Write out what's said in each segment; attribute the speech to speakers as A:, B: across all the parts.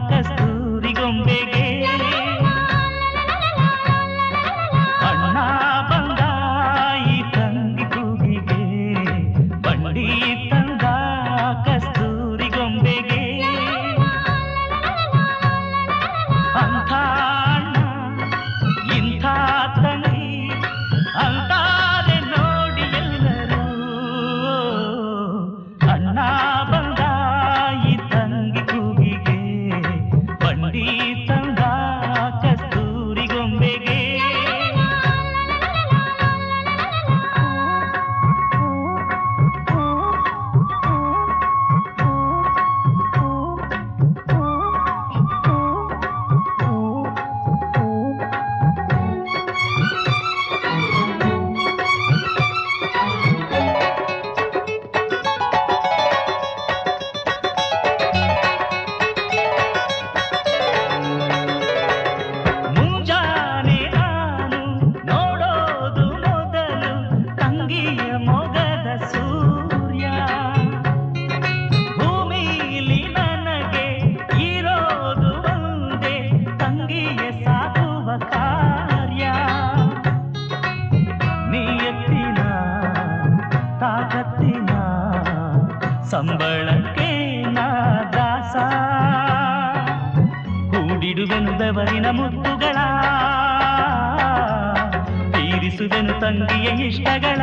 A: ಕಸ್ತೂರಿ ಗೊಂಬೆಗೆ ಅಣ್ಣ ಬಂದ ಈ ತಂಗಿ ಕೂಗಿಗೆ ಬಂಡಿ ತಂದ ಕಸ್ತೂರಿ ಗೊಂಬೆಗೆ ಅಂಥ ಅಣ್ಣ ಇಂಥ ತಂಗಿ ಅಂತಾರೆ ನೋಡಿ ಎಲ್ಲರೂ ಅಣ್ಣ ಬಂದ ಈ ತಂಗಿ ಕೂಗಿಗೆ ಬಂಡಿ ತಂದ ಕಸ್ತೂರಿ ಗೊಂಬೆಗೆ ಮುಂಜಾನೆ ನಾನು ನೋಡೋದು ಮೊದಲು ತಂಗಿಯ ಮೊಗದ ಸೂರ್ಯ ಭೂಮಿಲಿ ನನಗೆ ಇರೋದು ಒಂದೇ ತಂಗಿಯ ಸಾಕುವ ಕಾರ್ಯ ನಿಯತ್ತಿನ ತಾಕತ್ತಿನ ಸಂಬಳಕ್ಕೆ ನಾ ದಾಸ ಕೂಡಿಡುವೆನು ಬೆವರಿನ ಮುತ್ತುಗಳ ತೀರಿಸುವೆನು ತಂಗಿಯ ಇಷ್ಟಗಳ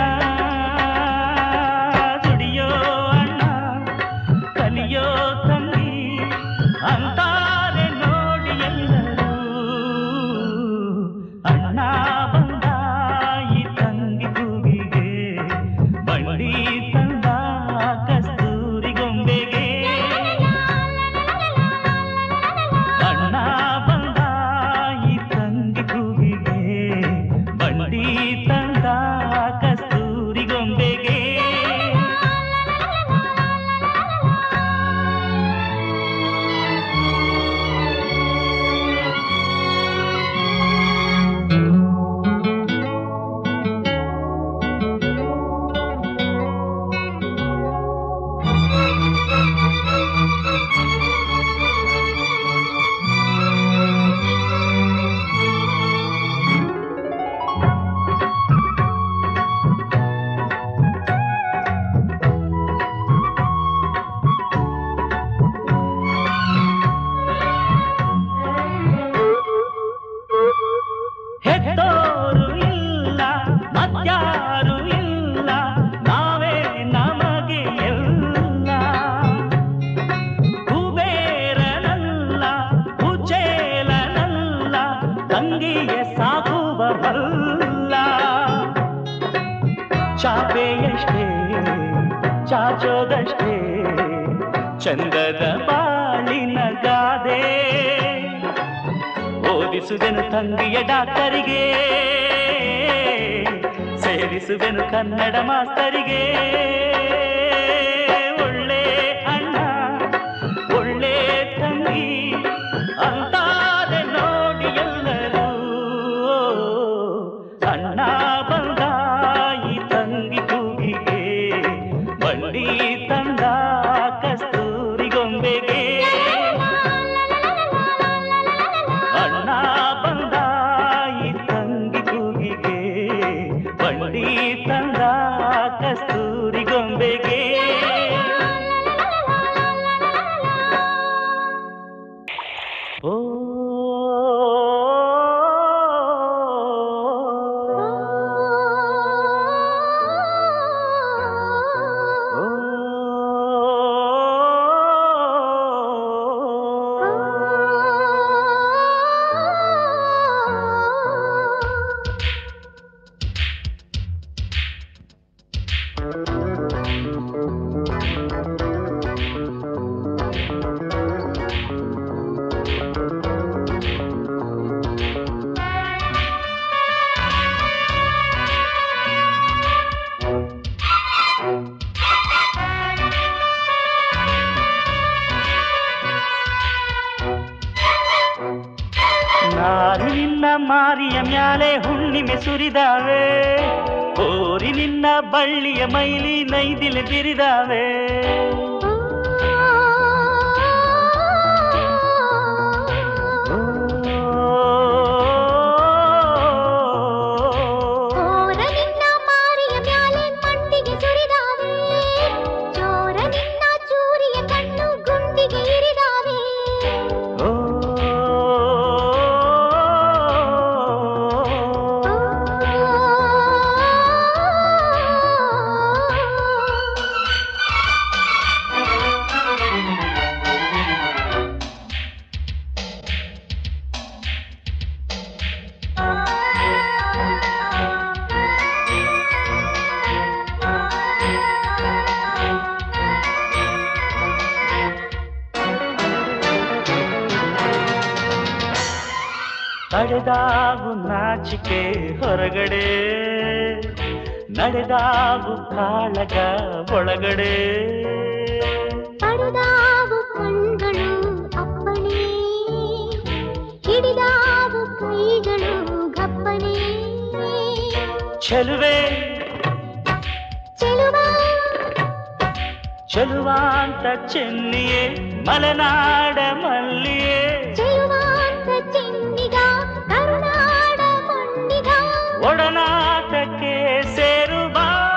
A: ದುಡಿಯೋ ಅಣ್ಣ ಕಲಿಯೋ ತಂಗಿ ಅಂತಾರೆ ನೋಡಿ ಎಲ್ಲರೂ ಅಣ್ಣ ಬಂದ ಈ ತಂಗಿ ಕೂಗಿಗೆ ಬಂಡಿ ತಂದ ಕಸ್ತೂರಿ ಗೊಂಬೆಗೆ ಅಣ್ಣ ಬಂದ ಈ ತಂಗಿ ಕೂಗಿಗೆ ಬಂಡಿ ತಂದ ಕಸ್ತೂರಿ ಗೊಂಬೆಗೆ ಹೆತ್ತೋರು ಇಲ್ಲ ಮತ್ಯಾರು ಇಲ್ಲ ನಾವೇ ನಮಗೆ ಎಲ್ಲ ಕುಬೇರನಲ್ಲ ಕುಚೇಲನಲ್ಲ ತಂಗಿಯ ಸಾಕುವ ಬಲ್ಲ ಚಾಪೆಯಷ್ಟೇ ಚಾಚೋದಷ್ಟೇ ಚಂದದ ಬಾಳಿನ ಗಾದೆ ಓದಿಸುವೆನು ತಂಗಿಯ ಡಾಕ್ಟರಿಗೆ ಸೇರಿಸುವೆನು ಕನ್ನಡ ಮಾಸ್ತರಿಗೆ ಒಳ್ಳೆ ಅಣ್ಣ ಒಳ್ಳೆ ತಂಗಿ ಅಂತಾರೆ ನೋಡಿ ಎಲ್ಲರೂ ಅಣ್ಣ ಬಂದ ಈ ತಂಗಿ ಕೂಗಿಗೆ ಬಂಡಿ ತಂದ ಕಸ್ತೂರಿ ಗೊಂಬೆಗೆ ಅಣ್ಣ ಬಂದ ಈ ತಂಗಿ ಕೂಗಿಗೆ ಬಂಡಿ ತಂದ ಕಸ್ತೂರಿ ಗೊಂಬೆಗೆ ಓ ನಾರಿ ನಿನ್ನ ಮಾರಿಯ ಮ್ಯಾಲೆ ಹುಣ್ಣಿಮೆ ಸುರಿದಾವೆ ಓರಿ ನಿನ್ನ ಬಳ್ಳಿಯ ಮೈಲಿ ನೈದಿಲೆ ಬಿರಿದಾವೆ ತಡೆದಾವು ನಾಚಿಕೆ ಹೊರಗಡೆ ನಡೆದಾವು ಕಾಳಗ ಒಳಗಡೆ
B: ಪಡೆದಾವು ಕಣ್ಗಳು ಅಪ್ಪಣೆ ಹಿಡಿದಾವು ಕೈಗಳು ಗಪ್ಪನೆ
A: ಚೆಲುವೆ
B: ಚೆಲುವ
A: ಚೆಲುವಾಂತ ಚೆನ್ನಿಯೇ ಮಲೆನಾಡ ಮಲ್ಲಿಯೇ
B: ಚೆಲುವಾಂತ ಚೆನ್ನಿಗ ಕರುನಾಡ ಮಣ್ಣಿಗ
A: ಒಡನಾಟಕ್ಕೆ ಸೇರುವ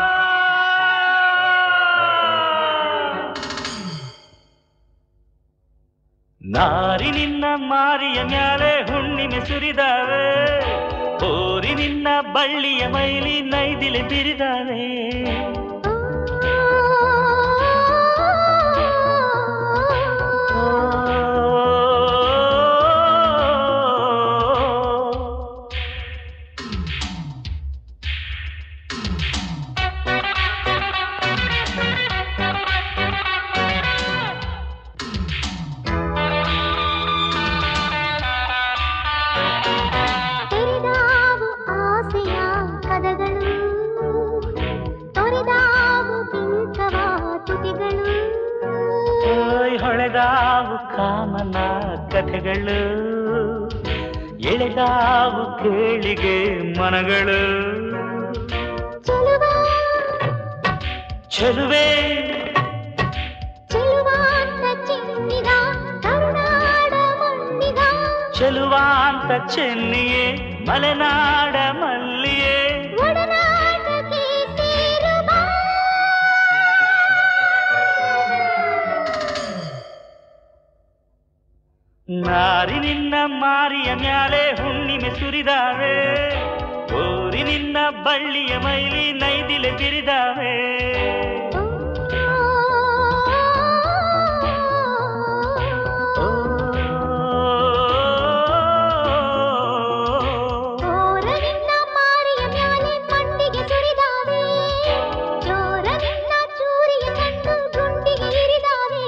A: ನಾರಿ ನಿನ್ನ ಮಾರಿಯ ಮ್ಯಾಲೆ ಹುಣ್ಣಿಮೆ ಸುರಿದಾವೆ ಹೋರಿ ನಿನ್ನ ಬಳ್ಳಿಯ ಮೈಲಿ ನೈದಿಲೆ ಬಿರಿದಾವೆ
B: ತೆರೆದಾವು ಆಸೆಯ ಕದಗಳು ತೊರೆದಾವು ಬಿಂಕವ ತುಟಿಗಳು
A: ಓಯ್ ಹೊಳೆದಾವು ಕಾಮನ ಕಥೆಗಳು ಎಳೆದಾವು ಕೇಳಿಗೆ ಮನಗಳು
B: ಚೆಲುವ
A: ಚೆಲುವೆ
B: ಚೆಲುವಾಂತ ಚಿನ್ನಿಗ ಕರುನಾಡ ಮಣ್ಣಿಗ
A: ಚೆಲುವಾಂತ ಚೆನ್ನಿಯೇ ಮಲೆನಾಡ ಮಲ್ಲಿಯೇ
B: ಒಡನಾಟಕ್ಕೆ ಸೇರುವ
A: ನಾರಿ ನಿನ್ನ ಮಾರಿಯ ಮ್ಯಾಲೆ ಹುಣ್ಣಿಮೆ ಸುರಿದಾವೆ ಓರಿ ನಿನ್ನ ಬಳ್ಳಿಯ ಮೈಲಿ ನೈದಿಲೆ ಬಿರಿದಾವೆ ಓ,
B: ಓರನಿನ್ನ ಮಾರಿಯ ಮ್ಯಾಲೆ ಮಂಡಿಗೆ ಸುರಿದಾವೆ ಜೋರನಿನ್ನ ಚೂರಿಯ ಕಣ್ಣು ಗುಂಡಿಗೆ ಇರಿದಾವೆ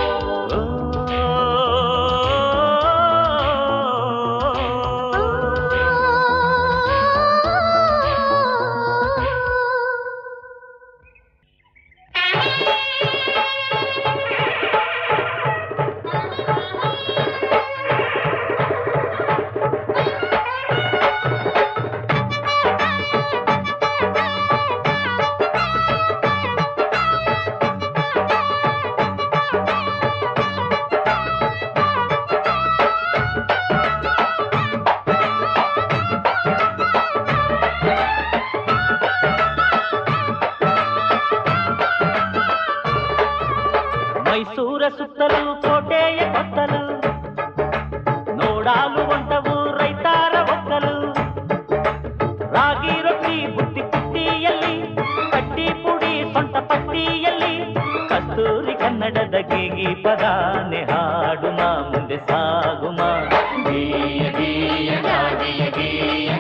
A: ಮೈಸೂರ ಸುತ್ತಲೂ ಕೋಟೆಯ ಕೊತ್ತಲು ನೋಡಾಲು ಹೊಂಟವು ರೈತಾರ ಒಕ್ಕಲು ರಾಗಿ ರೊಟ್ಟಿ ಬುತ್ತಿ ಪುಟ್ಟಿಯಲ್ಲಿ ಕಟ್ಟಿ ಪುಡಿ ಸೊಂಟ ಪಟ್ಟಿಯಲ್ಲಿ ಕಸ್ತೂರಿ ಕನ್ನಡದ ಗೀಗಿ ಪದಾನೆ ಹಾಡುಮ ಮುಂದೆ ಸಾಗುಮ ಗೀಯ ಗೀಯ ಗಾಡಿಯ ಗೀಯ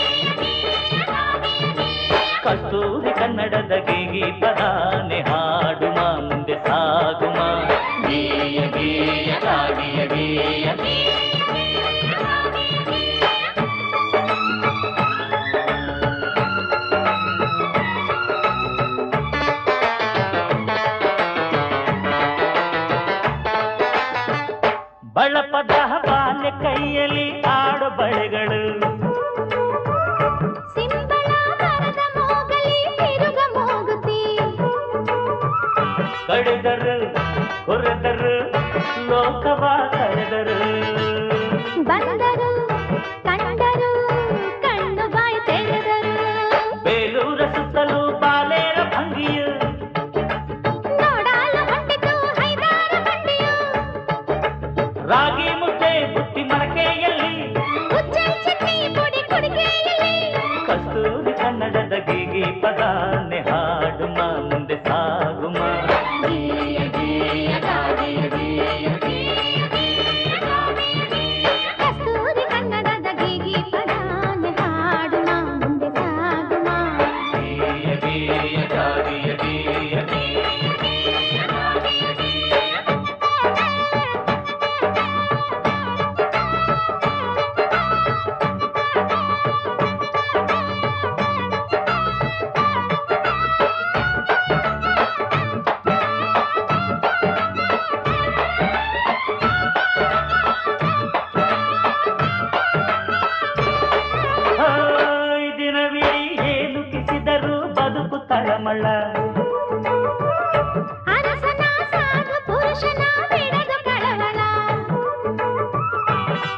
A: ಕಸ್ತೂರಿ ಕನ್ನಡದ ಗೀಗಿ ಪದಾನೆ ಹಾಡುಮ ಮುಂದೆ ಸಾಗುಮ ಗೀಯ ಗೀಯ ಗಾಡಿಯ ಗೀಯ ಬಳಪದ ಬಾಲ್ಯ ಕೈಯಲ್ಲಿ ಆಡೋ ಬಳೆಗಳು
B: ಸಿಂಬಳ ಮರದ ಮೋಗಲಿ ತಿರುಗ ಮೋಗುತ್ತಿ
A: ಕಳೆದರು ಹೊರೆದರು ಲೋಕವ ಕಳೆದರು
B: ಬಂದರು ಕಂಡರು ಕಣ್ಣು ಬಾಯಿ ತೆರೆದರು
A: ಬೇಲೂರ ಸುತ್ತಲೂ ಬಾಲೇರ ಭಂಗಿಯು
B: ನೋಡಲು ಹೊಂಟಿತು ಹೈದಾರ ಬಂಡಿಯು
A: ರಾಗಿ ಮುದ್ದೆ ಬುತ್ತಿ ಮಡಕೆಯಲ್ಲಿ
B: ಉಚ್ಚೈ ಚಟ್ನಿ ಪುಡಿ ಕುಡಿಕೆಯಲ್ಲಿ
A: ಕಸ್ತೂರಿ ಕನ್ನಡದ ಗೀಗಿ ಪದಾನೆ ಹಾಡುಮ ಮುಂದೆ ಸಾಗುಮ ಗೀಯ ಗೀಯ ಗಾಡಿಯ ಗೀಯ
B: ಕಸ್ತೂರಿ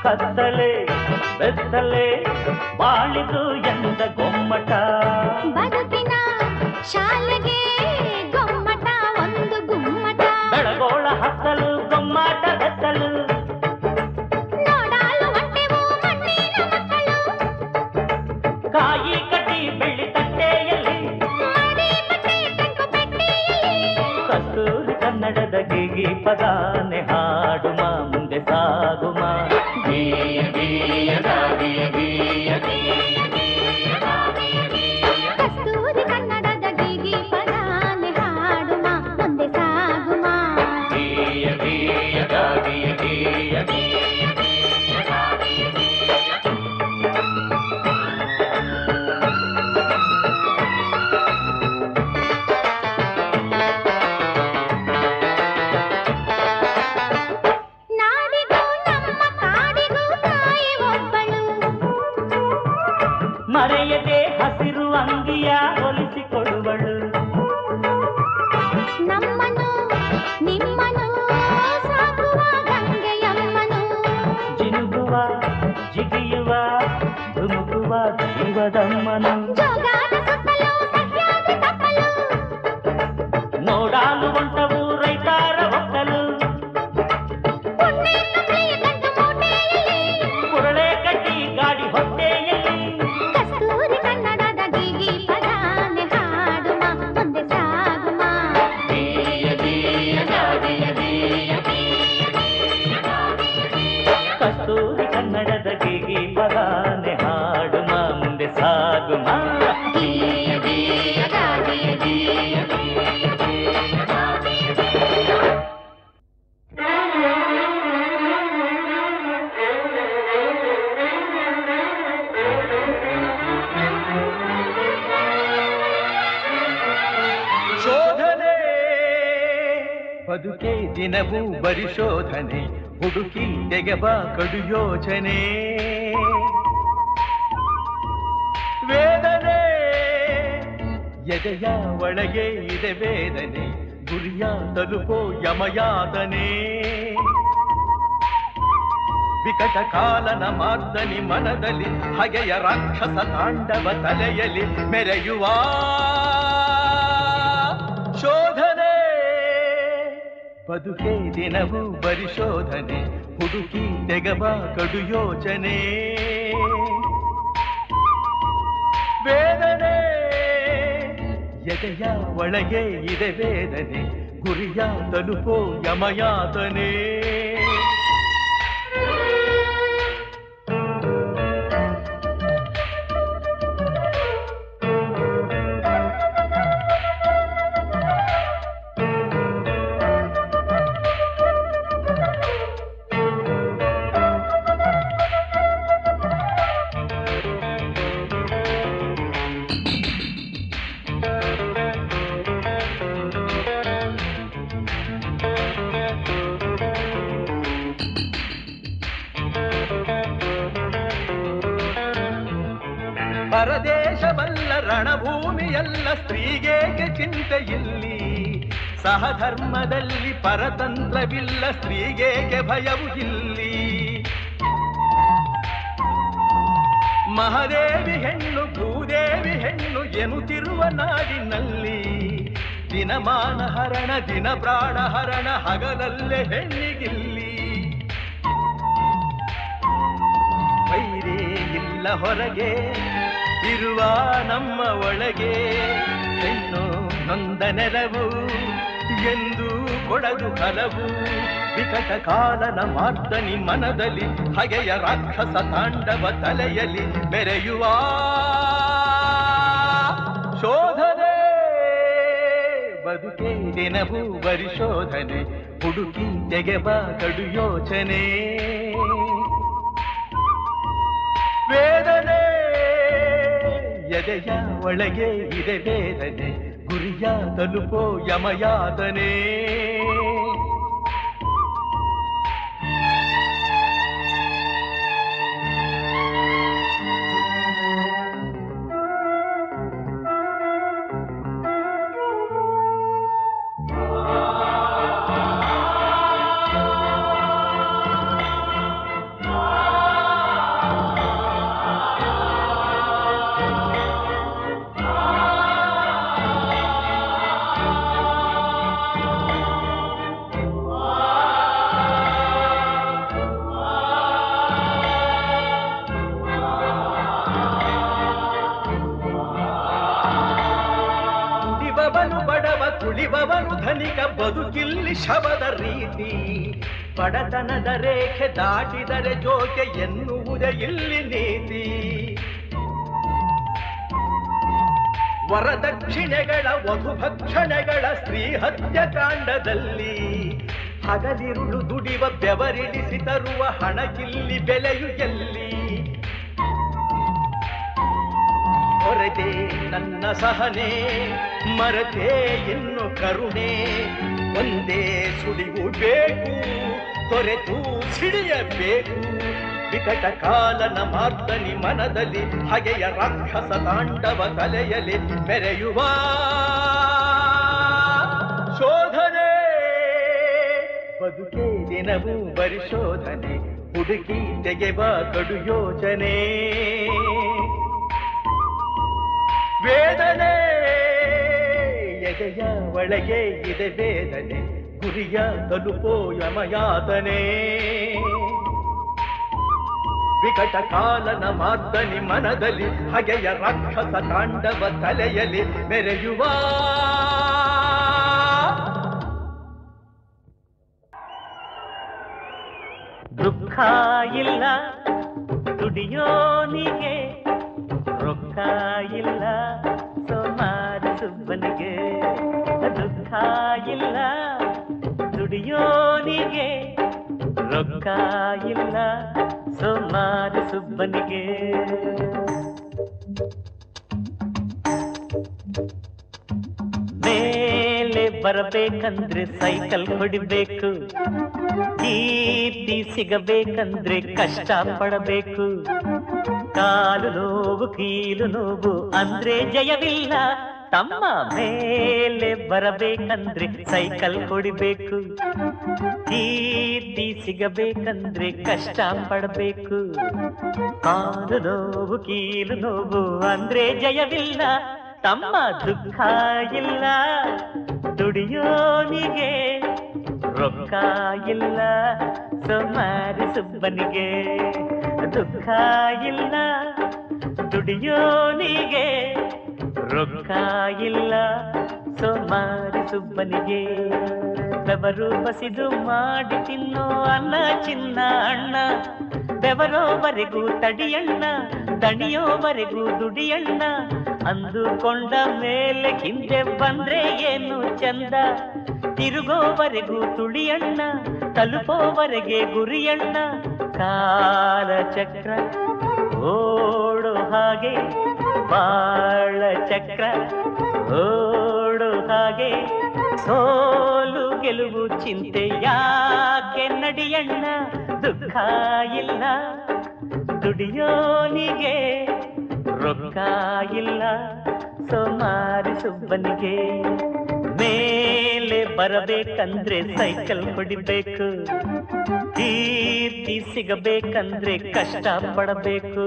A: ಕತ್ತಲೆ ಬೆತ್ತಲೆ ಬಾಳಿದು ಎಂದ ಗೊಮ್ಮಟ
B: ಬದುಕಿನ ಶಾಲೆಗೆ ಗೊಮ್ಮಟ ಒಂದು ಗುಮ್ಮಟ
A: ಬೆಳಗೋಳ ಹತ್ತಲು ಗೊಮ್ಮಾಟ ಬೆತ್ತಲು
B: ನೋಡಲು ಹೊಟ್ಟೆವು ಮಣ್ಣಿನ ಮಕ್ಕಳು
A: ಕಾಯಿ ಕಟ್ಟಿ ಬೆಳ್ಳಿ ತಟ್ಟೆಯಲ್ಲಿ
B: ಮಡಿ ಬಟ್ಟೆ ತಂಕು ಪೆಟ್ಟಿಯಲ್ಲಿ
A: ಕಸ್ತೂರಿ ಕನ್ನಡದ ಗಿಗಿ ಪದಾನೆ ಹಾಡುಮ ಮುಂದೆ ಸಾಗುಮ ಗೀಯ ಗೀಯ ಗಾಗಿಯ ಗೀಯ ಗೀಯ ಗೀಯ ಗಾಗಿಯ ಗೀಯ.
B: ಕಸ್ತೂರಿ ಕನ್ನಡದ ಗೀಗಿ ಪದಾನೆ ಹಾಡುಮ ಮುಂದೆ ಸಾಗುಮ
A: ಗೀಯ ಗೀಯ ಗಾಗಿಯ ಗೀಯ ಗೀಯ ಗೀಯ ಗಾಗಿಯ ಗೀಯ.
B: ನಾಡಿಗೂ ನಮ್ಮ ಕಾಡಿಗೂ ತಾಯಿ ಒಬ್ಬಳು
A: ಮರೆಯದೆ ಹಸಿರು ಅಂಗಿಯ ಹೊಲಿಸಿಕೊಡುವಳು
B: ನಮ್ಮನು ನಿಮ್ಮನು ಸಾಕುವ ಗಂಗೆಯಮ್ಮನು
A: ಜಿನುಗುವ ಜಿಗಿಯುವ ಧುಮುಕುವ ಜೀವದಮ್ಮನು
B: ಜೋಗಾದ ಸುತ್ತಲೂ ಸಹ್ಯಾದ್ರಿ ತಪ್ಪಲು
A: ನೋಡಾಲು ಹೊಂಟವು ರೈತಾರ ಒಕ್ಕಲು
B: ಪುಣ್ಯ ಕಪ್ಪಲೆಯ ಗಂಟು ಮೂಟೆಯಲ್ಲಿ
A: ಕುರಳೆ ಕಟ್ಟಿ ಗಾಡಿ ಹೊಟ್ಟೆಯಲ್ಲಿ
B: ಕಸ್ತೂರಿ ಕನ್ನಡದ ಗೀಗಿ ಪದಾನೆ ಹಾಡುಮ ಮುಂದೆ ಸಾಗುಮ
A: ಗೀಯ ಗೀಯ ಗಾಗಿಯ ಗೀಯ ಗೀಯ ಗೀಯ ಗಾಗಿಯ ಗೀಯ. ಕಸ್ತೂರಿ ಕನ್ನಡದ ಗಿಗಿ ಪದಾನೆ ಹಾಡುಮ ಮುಂದೆ ಸಾಗುಮ ಗೀಯ ಗೀಯ ಗಾಗಿಯ ಗೀಯ ಗೀಯ ಗೀಯ ಗಾಗಿಯ ಗೀಯ.
C: ಶೋಧನೆ ಬದುಕೆ ದಿನವೂ ಬರಿ ಶೋಧನೆ ಹುಡುಕಿ ತೆಗೆಬ ಕಡು ಯೋಚನೆ ವೇದನೆ ಎದೆಯ ಒಳಗೆ ಇದೆ ವೇದನೆ ಗುರಿಯ ತಲುಪೋ ಯಮಯಾತನೆ ವಿಕಟ ಕಾಲನ ಮಾರ್ದನಿ ಮನದಲ್ಲಿ ಹಗೆಯ ರಾಕ್ಷಸ ತಾಂಡವ ತಲೆಯಲ್ಲಿ ಮೆರೆಯುವ ಶೋಧನೆ ಬದುಕೆ ದಿನವೂ ಬರಿ ಶೋಧನೆ ಹುಡುಕಿ ತೆಗಬ ಕಡು ಯೋಚನೆ ವೇದನೆ ಎದೆಯ ಒಳಗೆ ಇದೆ ವೇದನೆ ಗುರಿಯ ತಲುಪೋ ಯಮಯಾತನೆ ಪರದೇಶವಲ್ಲ ರಣಭೂಮಿಯಲ್ಲ ಸ್ತ್ರೀಗೇಕೆ ಚಿಂತೆ ಇಲ್ಲಿ ಸಹಧರ್ಮದಲ್ಲಿ ಪರತಂತ್ರವಿಲ್ಲ ಸ್ತ್ರೀಗೇಕೆ ಭಯವು ಇಲ್ಲಿ ಮಹಾದೇವಿ ಹೆಣ್ಣು ಭೂದೇವಿ ಹೆಣ್ಣು ಎನ್ನುತ್ತಿರುವ ನಾಡಿನಲ್ಲಿ ದಿನಮಾನ ಹರಣ ದಿನ ಪ್ರಾಣ ಹರಣ ಹಗಲಲ್ಲೇ ಹೆಣ್ಣಿಗಿಲ್ಲಿ ವೈರೇ ಇಲ್ಲ ಹೊರಗೆ ಇರುವ ನಮ್ಮ ಒಳಗೆ ಹೆಣ್ಣು ನೊಂದ ನೆರವು ಎಂದು ಕೊಡದು ಹಲವು ವಿಕಟ ಕಾಲನ ಮಾರ್ದನಿ ಮನದಲ್ಲಿ ಹಗೆಯ ರಾಕ್ಷಸ ತಾಂಡವ ತಲೆಯಲ್ಲಿ ಮೆರೆಯುವ ಶೋಧನೆ ಬದುಕೆ ದಿನವೂ ಪರಿಶೋಧನೆ ಹುಡುಕಿ ತೆಗೆಬ ಕಡು ಯೋಚನೆ ವೇದನೆ ಎದೆಯ ಒಳಗೆ ಇದೆ ವೇದನೆ ಗುರಿಯ ತಲುಪೋ ಯಮಯಾತನೆ
A: ಆ
C: ಧನಿಕ ಬದುಕಿಲ್ಲಿ ಶವದ ರೀತಿ ಬಡತನದ ರೇಖೆ ದಾಟಿದರೆ ಜೋಕೆ ಎನ್ನುವುದೇ ಇಲ್ಲಿ ನೀತಿ ವರದಕ್ಷಿಣೆಗಳ ವಧುಭಕ್ಷಣೆಗಳ ಸ್ತ್ರೀ ಹತ್ಯಕಾಂಡದಲ್ಲಿ ಹಗಲಿರುಳು ದುಡಿವ ಬೆವರಿಡಿಸಿ ತರುವ ಹಣಕ್ಕಿಲ್ಲಿ ಬೆಲೆಯು ಎಲ್ಲಿ ಹೊರದೆ ನನ್ನ ಸಹನೆ ಮರತೆ ಇನ್ನು ಕರುಣೆ ಒಂದೇ ಸುಳಿವು ಬೇಕು ತೊರೆತು ಸಿಡಿಯಬೇಕು ವಿಕಟ ಕಾಲನ ಮಾರ್ದನಿ ಮನದಲ್ಲಿ ಹಗೆಯ ರಾಕ್ಷಸ ತಾಂಡವ ತಲೆಯಲ್ಲಿ ಮೆರೆಯುವ ಶೋಧನೆ ಬದುಕೇ ದಿನವೂ ಪರಿಶೋಧನೆ ಹುಡುಕಿ ತೆಗೆವ ಕಡು ಯೋಚನೆ ವೇದನೆ ಎದೆಯ ಒಳಗೆ ಇದೆ ವೇದನೆ ಗುರಿಯ ತಲುಪೋ ಯಮಯಾತನೆ ವಿಕಟ ಕಾಲನ ಮಾರ್ದನಿ ಮನದಲ್ಲಿ ಹಗೆಯ ರಾಕ್ಷಸ ತಾಂಡವ ತಲೆಯಲ್ಲಿ ಮೆರೆಯುವ
A: ದುಃಖ ಇಲ್ಲ ದುಡಿಯೋನಿಗೆ ರೊಕ್ಕ ಇಲ್ಲ ಸೋಮಾರಿ ಸುಬ್ಬನಿಗೆ ದುಃಖ ಇಲ್ಲ ದುಡಿಯೋನಿಗೆ ರೊಕ್ಕ ಇಲ್ಲ ಸೋಮಾರಿ ಸುಬ್ಬನಿಗೆ ಮೇಲೆ ಬರಬೇಕಂದ್ರೆ ಸೈಕಲ್ ಹೊಡಿಬೇಕು ಕೀರ್ತಿ ಸಿಗಬೇಕಂದ್ರೆ ಕಷ್ಟ ಪಡಬೇಕು ಕಾಲು ನೋವು ಕೀಲು ನೋವು ಅಂದ್ರೆ ಜಯವಿಲ್ಲ ತಮ್ಮ ಮೇಲೆ ಬರಬೇಕಂದ್ರೆ ಸೈಕಲ್ ಹೊಡಿಬೇಕು ಕೀರ್ತಿ ಸಿಗಬೇಕಂದ್ರೆ ಕಷ್ಟ ಪಡಬೇಕು ಕಾಲು ನೋವು ಕೀಲು ನೋವು ಅಂದ್ರೆ ಜಯವಿಲ್ಲ ತಮ್ಮ ದುಃಖ ಇಲ್ಲ ದುಡಿಯೋನಿಗೆ ರೊಕ್ಕ ಇಲ್ಲ ಸೋಮಾರಿ ಸುಬ್ಬನಿಗೆ ದುಃಖ ಇಲ್ಲ ದುಡಿಯೋನಿಗೆ ರೊಕ್ಕ ಇಲ್ಲ ಸೋಮಾರಿ ಸುಬ್ಬನಿಗೆ ಬೆವರು ಬಸಿದು ಮಾಡಿ ತಿನ್ನೋ ಅನ್ನ ಚಿನ್ನ ಅಣ್ಣ ಬೆವರೋವರೆಗೂ ತಡಿಯಣ್ಣ ದಣಿಯೋವರೆಗೂ ದುಡಿಯಣ್ಣ ಅಂದುಕೊಂಡ ಮೇಲೆ ಹಿಂದೆ ಬಂದ್ರೆ ಏನು ಚಂದ ತಿರುಗೋವರೆಗೂ ತುಳಿಯಣ್ಣ ತಲುಪೋವರೆಗೆ ಗುರಿಯಣ್ಣ ಕಾಲ ಚಕ್ರ ಓಡು ಹಾಗೆ ಬಾಳ ಚಕ್ರ ಓಡು ಹಾಗೆ ಸೋಲು ಗೆಲುವು ಚಿಂತೆ ಯಾಕೆ ನಡಿಯಣ್ಣ ದುಃಖ ಇಲ್ಲ ದುಡಿಯೋನಿಗೆ ರೊಕ್ಕ ಇಲ್ಲ ಸೋಮಾರಿ ಸುಬ್ಬನಿಗೆ ಮೇಲೆ ಬರಬೇಕಂದ್ರೆ ಸೈಕಲ್ ಹೊಡಿಬೇಕು ಕೀರ್ತಿ ಸಿಗಬೇಕಂದ್ರೆ ಕಷ್ಟ ಪಡಬೇಕು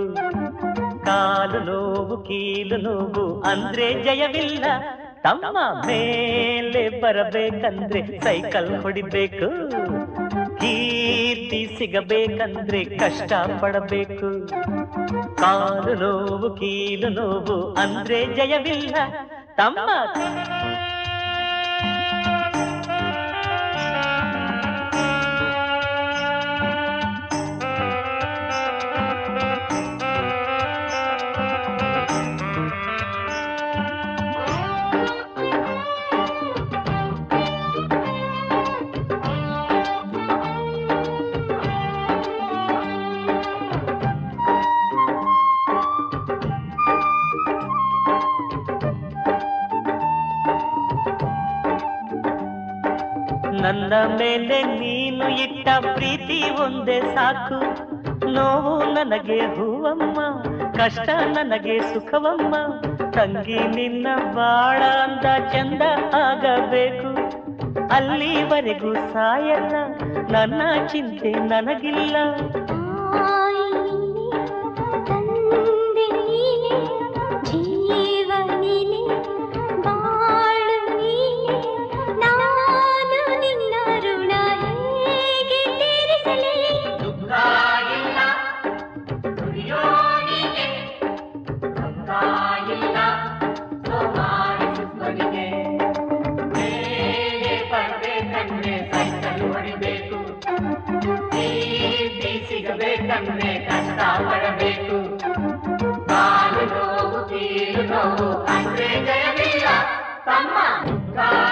A: ಕಾಲು ನೋವು ಕೀಲು ನೋವು ಅಂದ್ರೆ ಜಯವಿಲ್ಲ ತಮ್ಮ ಮೇಲೆ ಬರಬೇಕಂದ್ರೆ ಸೈಕಲ್ ಹೊಡಿಬೇಕು ಕೀರ್ತಿ ಸಿಗಬೇಕಂದ್ರೆ ಕಷ್ಟ ಪಡಬೇಕು ಕಾಲು ನೋವು ಕೀಲು ನೋವು ಅಂದ್ರೆ ಜಯವಿಲ್ಲ ತಮ್ಮ ನನ್ನ ಮೇಲೆ ನೀನು ಇಟ್ಟ ಪ್ರೀತಿ ಒಂದೇ ಸಾಕು ನೋವು ನನಗೆ ಹೂವಮ್ಮ ಕಷ್ಟ ನನಗೆ ಸುಖವಮ್ಮ ತಂಗಿ ನಿನ್ನ ಬಾಳ ಅಂದ ಚಂದ ಆಗಬೇಕು ಅಲ್ಲಿವರೆಗೂ ಸಾಯಲ್ಲ ನನ್ನ ಚಿಂತೆ ನನಗಿಲ್ಲ
B: ತಾಯಿ ತಂದೆ ನೀನೆ ಜೀವ ನೀನೆ ಬಾಳು ನೀನೆ ನಾನು ನಿನ್ನ ಋಣ ಹೇಗೆ ತೀರಿಸಲಿ
A: ಮೇಲೆ
D: ತೀರಿಸಬೇಕಂದ್ರೆ ಕಷ್ಟ ಪಡಬೇಕು ಕಾಲು ನೋವು ಕೀಲು ನೋವು ಅಂದ್ರೆ ಜಯವಿಲ್ಲ ತಮ್ಮ ದುಃಖ